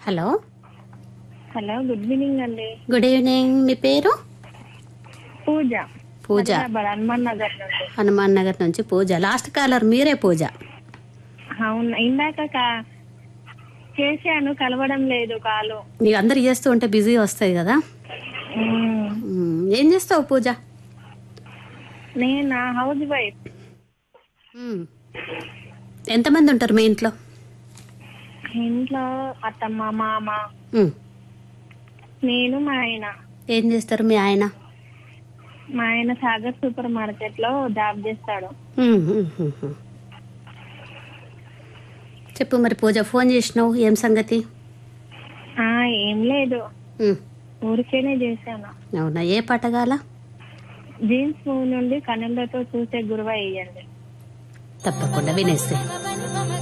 Hello hello good evening అండి good evening మీ పేరు పూజ పూజ హైదరాబాద్ హనుమాన్ నగర్ నుండి హనుమాన్ నగర్ నుంచి పూజ లాస్ట్ కాలర్ మీరే పూజ అవును ఇందాక కా- చేశాను కలవడం లేదు కాలు నీకు అందరు చేస్తూ ఉంటే బిజీ వస్తాయి కదా మ్మ్. మ్మ్. ఏం చేస్తావు పూజ నేను హౌస్ వైఫ్ మ్మ్. ఎంతమంది ఉంటారు మీ ఇంట్లో ఇంట్లో అత్తమ్మ మామ మ్మ్. నేను మా ఆయన ఏం చేస్తారు మీ ఆయన మా ఆయన సాగర్ సూపర్ మార్కెట్ లో జాబ్ చేస్తాడు మ్మ్, మ్మ్, మ్మ్, మ్మ్. చెప్పు మరి పూజ ఫోన్ చేసినావు ఏం సంగతి ఆ ఏం లేదు మ్మ్. ఊరికేనే చేశాను అవునా ఏ పటగాల జీన్స్ మూవ్ నుండి కనులతో చూసే గురువ వేయండి తప్పకుండా వినేస్తే